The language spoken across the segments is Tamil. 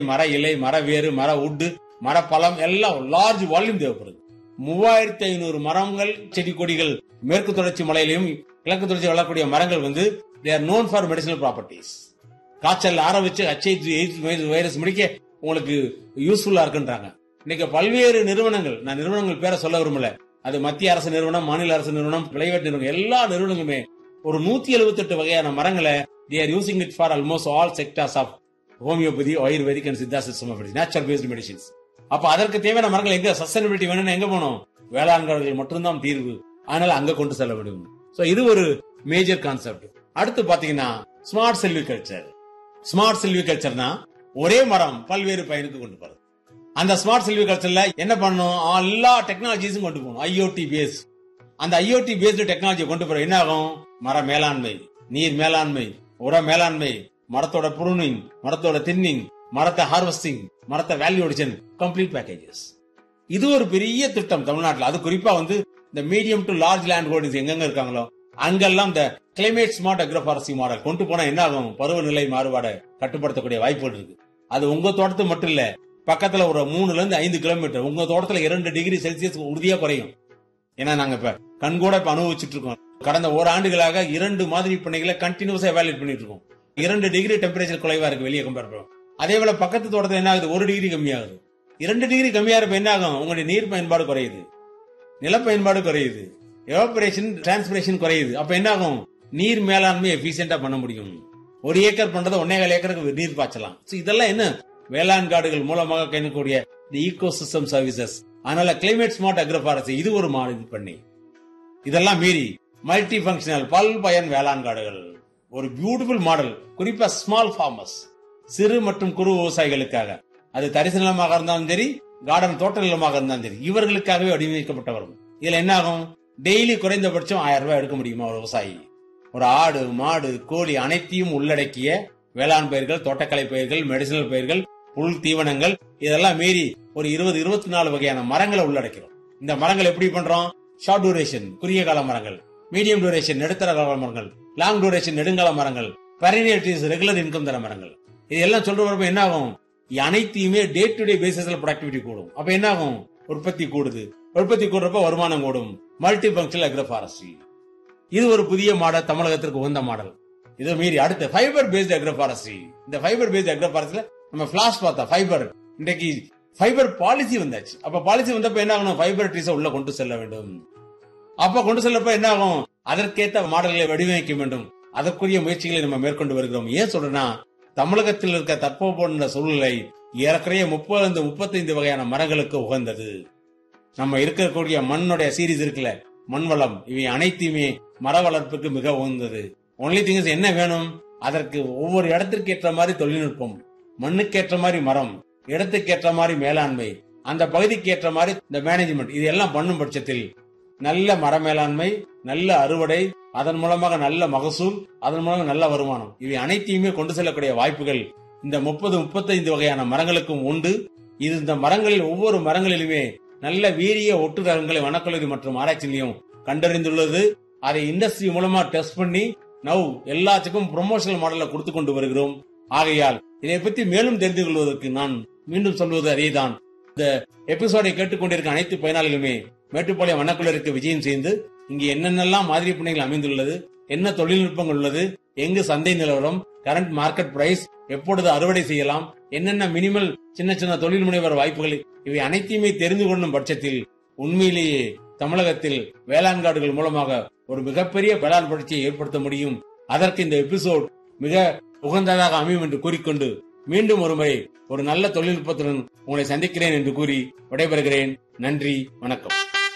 மர இலை மர வேறு மர உட்டு மர பழம் எல்லாம் லார்ஜ் வால்யூம் தேவைப்படுது மூவாயிரத்தி ஐநூறு மரங்கள் செடி கொடிகள் மேற்கு தொடர்ச்சி மலையிலையும் கிழக்கு தொடர்ச்சி வளரக்கூடிய மரங்கள் வந்து they are known for medicinal properties காய்ச்சல் ஆற வச்சு ஹெச்ஐவி வைரஸ் முடிக்க உங்களுக்கு யூஸ்ஃபுல்லா இருக்குன்றாங்க இன்னைக்கு பல்வேறு நிறுவனங்கள் நான் நிறுவனங்கள் பேரை சொல்ல விரும்பல அது மத்திய அரசு நிறுவனம் மாநில அரசு நிறுவனம் பிரைவேட் நிறுவனம் எல்லா நிறுவனங்களுமே ஒரு நூத்தி எழுபத்தி எட்டு வகையான மரங்களை they are using it for almost all sectors of homeopathy ayurvedic and Siddha system natural based medicines அப்ப அதற்கு தேவையான மரங்கள் எங்க சஸ்டைனபிலிட்டி வேணும்னு எங்க போகணும் வேளாண்காரர்கள் மட்டும்தான் தீர்வு அதனால அங்க கொண்டு செல்ல முடியும் சோ இது ஒரு மேஜர் கான்செப்ட் அடுத்து பாத்தீங்கன்னா ஸ்மார்ட் செல்விகல்ச்சர் ஸ்மார்ட் செல்விகல்ச்சர்னா ஒரே மரம் பல்வேறு பயனுக்கு கொண்டு போறது அந்த ஸ்மார்ட் செல்விகல்ச்சர்ல என்ன பண்ணணும் எல்லா டெக்னாலஜிஸும் கொண்டு போகணும் ஐஓடி பேஸ் அந்த ஐஓடி பேஸ்டு டெக்னாலஜி கொண்டு போற என்ன ஆகும் மர மேலாண்மை நீர் மேலாண்மை உர மேலாண்மை மரத்தோட ப்ரூனிங் மரத்தோட தின்னிங் மரத்தை ஹார்வெஸ்டிங் மரத்தை வேல்யூ அடிஷன் கம்ப்ளீட் பேக்கேஜஸ் இது ஒரு பெரிய திட்டம் தமிழ்நாட்டில் அது குறிப்பா வந்து இந்த medium to large land holdings எங்கெங்க இருக்காங்களோ அங்கெல்லாம் இந்த கிளைமேட் ஸ்மார்ட் அக்ரோபாரசி மாடல் கொண்டு போனா என்ன ஆகும் பருவநிலை மாறுபாடை கட்டுப்படுத்தக்கூடிய வாய்ப்புகள் இருக்கு அது உங்க தோட்டத்து மட்டும் இல்ல பக்கத்துல ஒரு மூணுல இருந்து ஐந்து கிலோமீட்டர் உங்க தோட்டத்துல இரண்டு டிகிரி செல்சியஸ் உறுதியா குறையும் ஏன்னா நாங்க இப்ப கண்கூட இப்ப அனுபவிச்சுட்டு இருக்கோம் கடந்த ஓராண்டுகளாக இரண்டு மாதிரி பண்ணைகளை கண்டினியூஸா எவாலுவேட் பண்ணிட்டு இருக்கோம் இரண்டு டிகிரி டெம்பரேச்சர் குறைவா இருக்கு வெளியே கம்பேர் பண்ணுவோம் அதே போல பக்கத்து தோட்டத்துல என்ன ஆகுது ஒரு டிகிரி கம்மியாகுது இரண்டு டிகிரி கம்மியா இருப்ப என்ன ஆகும் உங்களுடைய நீர் பயன்பாடு குறையுது நில பயன்பாடு குறையுது எவாபரேஷன் டிரான்ஸ்பிரேஷன் குறையுது அப்ப என்ன ஆகும் நீர் மேலாண்மை எஃபிஷியன்டா பண்ண முடியும் ஒரு ஏக்கர் பண்றதை ஒன்னேகால் ஏக்கருக்கு நீர் பாய்ச்சலாம் So இதெல்லாம் என்ன வேளாண் காடுகள் மூலமாக கிடைக்கக்கூடிய ஈகோ சிஸ்டம் சர்வீசஸ் அதனால கிளைமேட் ஸ்மார்ட் அக்ரோபாரசி இது ஒரு மாதிரி பண்ணி இதெல்லாம் மீறி மல்டி ஃபங்க்ஷனல் பல் பயன் வேளாண் காடுகள் ஒரு பியூட்டிஃபுல் மாடல் குறிப்பா ஸ்மால் ஃபார்மர்ஸ் சிறு மற்றும் குறு விவசாயிகளுக்காக அது தரிசு நிலமாக இருந்தாலும் சரி கார்டன் தோட்ட நிலமாக இருந்தாலும் சரி இவர்களுக்காகவே வடிவமைக்கப்பட்ட வரும் இதுல என்ன ஆகும் டெய்லி குறைந்தபட்சம் ஆயிரம் ரூபாய் எடுக்க முடியுமா ஒரு விவசாயி ஒரு ஆடு மாடு கோழி அனைத்தையும் உள்ளடக்கிய வேளாண் பயிர்கள் தோட்டக்கலை பயிர்கள் மெடிசினல் பயிர்கள் புல் தீவனங்கள் இதெல்லாம் மீறி ஒரு இருபது இருபத்தி நாலு வகையான மரங்களை உள்ளடக்கிறோம் இந்த மரங்கள் எப்படி பண்றோம் ஷார்ட் டூரேஷன் குறுகிய கால மரங்கள் மீடியம் டூரேஷன் நடுத்தர கால மரங்கள் லாங் டூரேஷன் நெடுங்கால மரங்கள் பெரினியட்டிஸ் ரெகுலர் இன்கம் தர மரங்கள் இதெல்லாம் சொல்ற வரப்ப என்ன ஆகும் இது அனைத்தையுமே டே டு டே பேசிஸ்ல ப்ரொடக்டிவிட்டி கூடும் அப்ப என்ன ஆகும் உற்பத்தி கூடுது உற்பத்தி கூடுறப்ப வருமானம் கூடும் மல்டி பங்க்ஷனல் அக்ரோபாரஸ்ட்ரி இது ஒரு புதிய மாடல் தமிழகத்திற்கு உகந்த மாடல் இதை மீறி அடுத்து ஃபைபர் பேஸ்ட் அக்ரோபாரஸ்ட்ரி இந்த ஃபைபர் பேஸ்ட் அக்ரோபாரஸ்ட்ல நம்ம பிளாஸ் பார்த்தா ஃபைபர் இன்றைக்கு ஃபைபர் பாலிசி வந்தாச்சு அப்ப பாலிசி வந்தப்ப என்ன ஆகணும் ஃபைபர் ட்ரீஸை உள்ள கொண்டு செல்ல வேண்டும் அப்ப கொண்டு செல்லப்ப என்ன ஆகும் அதற்கேத்த மாடல்களை வடிவமைக்க வேண்டும் அதற்குரிய முயற்சிகளை நம்ம மேற்கொண்டு வருகிறோம் ஏன் சொல்றேன்னா தமிழகத்தில் இருக்க தட்பவெப்ப சூழ்நிலை ஏறக்குறைய முப்பது முப்பத்தைந்து வகையான மரங்களுக்கு உகந்தது நம்ம இருக்கக்கூடிய மண்ணுடைய சீரீஸ் இருக்குல்ல மண் வளம் இவை அனைத்தையுமே மர வளர்ப்புக்கு மிக உகந்தது ஒன்லி திங்ஸ் என்ன வேணும் அதற்கு ஒவ்வொரு இடத்திற்கு ஏற்ற மாதிரி தொழில்நுட்பம் மண்ணுக்கு ஏற்ற மாதிரி மரம் இடத்துக்கு ஏற்ற மாதிரி மேலாண்மை அந்த பகுதிக்கு ஏற்ற மாதிரி இந்த மேனேஜ்மெண்ட் இது எல்லாம் பண்ணும் பட்சத்தில் நல்ல மர மேலாண்மை நல்ல அறுவடை அதன் மூலமாக நல்ல மகசூல் அதன் மூலமாக நல்ல வருமானம் இவை அனைத்தையுமே கொண்டு செல்லக்கூடிய வாய்ப்புகள் இந்த முப்பது முப்பத்தைந்து வகையான மரங்களுக்கும் உண்டு இது இந்த மரங்களில் ஒவ்வொரு மரங்களிலுமே நல்ல வீரிய ஒட்டு ரகங்களை வனக்கல்லூரி மற்றும் ஆராய்ச்சி நிலையம் கண்டறிந்துள்ளது அதை இண்டஸ்ட்ரி மூலமா டெஸ்ட் பண்ணி நவ் எல்லாத்துக்கும் ப்ரொமோஷனல் மாடல்ல கொடுத்து கொண்டு வருகிறோம் ஆகையால் இதை பற்றி மேலும் தெரிந்து கொள்வதற்கு நான் மீண்டும் சொல்வது அதேதான் இந்த எபிசோடை கேட்டுக்கொண்டிருக்க அனைத்து பயனாளிகளுமே மேட்டுப்பாளையம் வனக்குள்ளருக்கு விஜயம் செய்து இங்கு என்னென்னலாம் மாதிரி பண்ணைகள் அமைந்துள்ளது என்ன தொழில்நுட்பங்கள் உள்ளது எங்கு சந்தை நிலவரம் கரண்ட் மார்க்கெட் பிரைஸ் எப்பொழுது அறுவடை செய்யலாம் என்னென்ன மினிமல் சின்ன சின்ன தொழில் முனைவர் வாய்ப்புகள் இவை அனைத்தையுமே தெரிந்து கொள்ளும் பட்சத்தில் உண்மையிலேயே தமிழகத்தில் வேளாண் காடுகள் மூலமாக ஒரு மிகப்பெரிய வேளாண் புரட்சியை ஏற்படுத்த முடியும் அதற்கு இந்த எபிசோட் மிக உகந்ததாக அமையும் என்று கூறிக்கொண்டு மீண்டும் ஒருமுறை ஒரு நல்ல தொழில்நுட்பத்துடன் உங்களை சந்திக்கிறேன் என்று கூறி விடைபெறுகிறேன் நன்றி வணக்கம்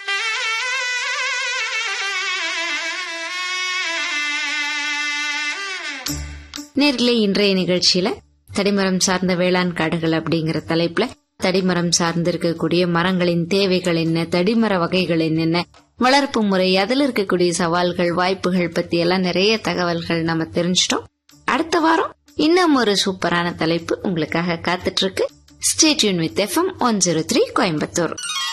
நேர்களே இன்றைய நிகழ்ச்சியில தடிமரம் சார்ந்த வேளாண் காடுகள் அப்படிங்கிற தலைப்புல தடிமரம் சார்ந்து இருக்கக்கூடிய மரங்களின் தேவைகள் என்ன தடிமர வகைகள் என்னென்ன வளர்ப்பு முறை அதில் இருக்கக்கூடிய சவால்கள் வாய்ப்புகள் பத்தி எல்லாம் நிறைய தகவல்கள் நம்ம தெரிஞ்சிட்டோம் அடுத்த வாரம் இன்னும் ஒரு சூப்பரான தலைப்பு உங்களுக்காக காத்துட்டு இருக்கு stay tuned with FM one zero three Coimbatore